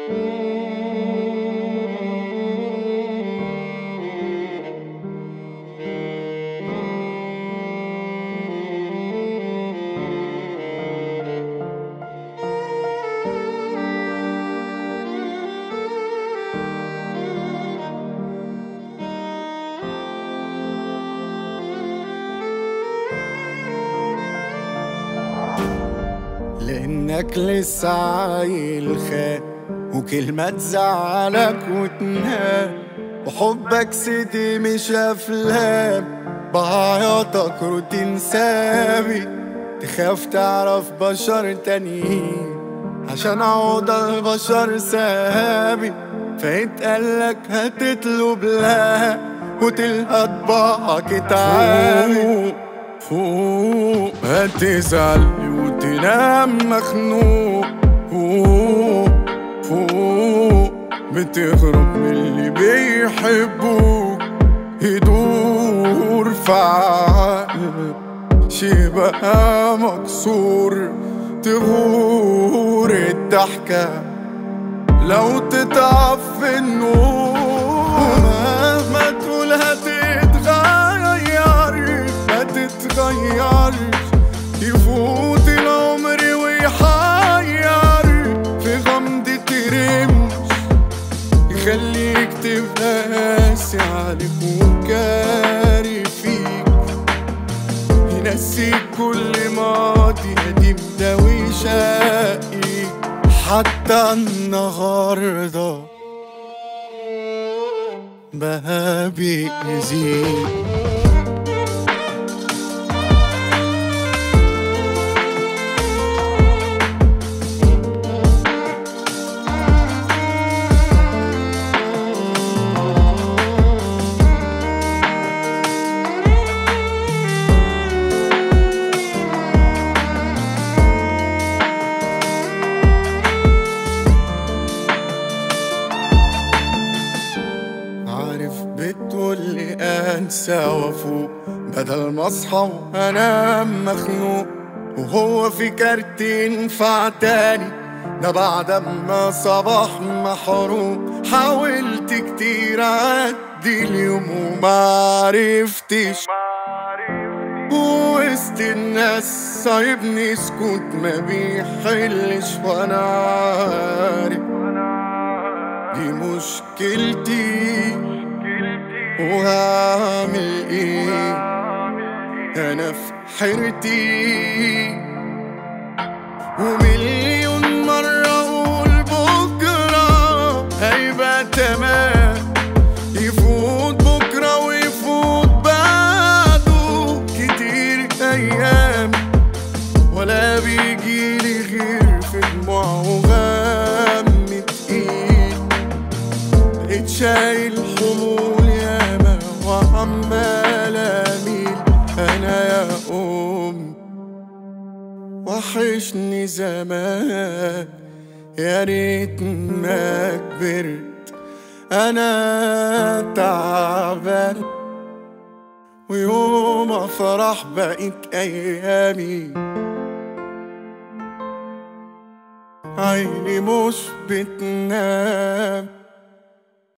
لانك لسه عايل خان وكلمة تزعلك وتنام وحبك سيدي مش افلام بعياطك روتين ثابت تخاف تعرف بشر تانيين عشان عود البشر ثابت فيتقالك هتطلب لا وتلقى طباعك اتعامل فوق هتزعل وتنام مخنوق فوق فوق بتهرب من اللي بيحبوك يدور في عقلك شي بقى مكسور تغور الضحكة لو تتعب في النور مهما تقول هتتغير ما تتغيرش يفوت العمر ويحير في غمضة رمش يخليك تبقى قاسي عليك وكاري فيك ينسيك كل ماضي قديم ده ويشقيك حتى النهارده بقى بيأذيك عارف بتقولي انسى وافوق بدل ما اصحى وانام مخنوق وهو في كارت ينفع تاني ده بعد ما صباح محروق حاولت كتير اعدي اليوم وما عرفتش وسط الناس سايبني سكوت ما بيحلش وانا عارف دي مشكلتي وهعمل ايه انا في حيرتي ومليون مرة اقول بكرة هيبقى تمام يفوت بكرة ويفوت بعده كتير ايام ولا بيجيلي غير في دموع وغم تقيل بقيت شايل حمول ياما وعمال اميل انا يا ام وحشني زمان يا ريت ما كبرت انا تعبان ويوم افرح بقيت ايامي عيني مش بتنام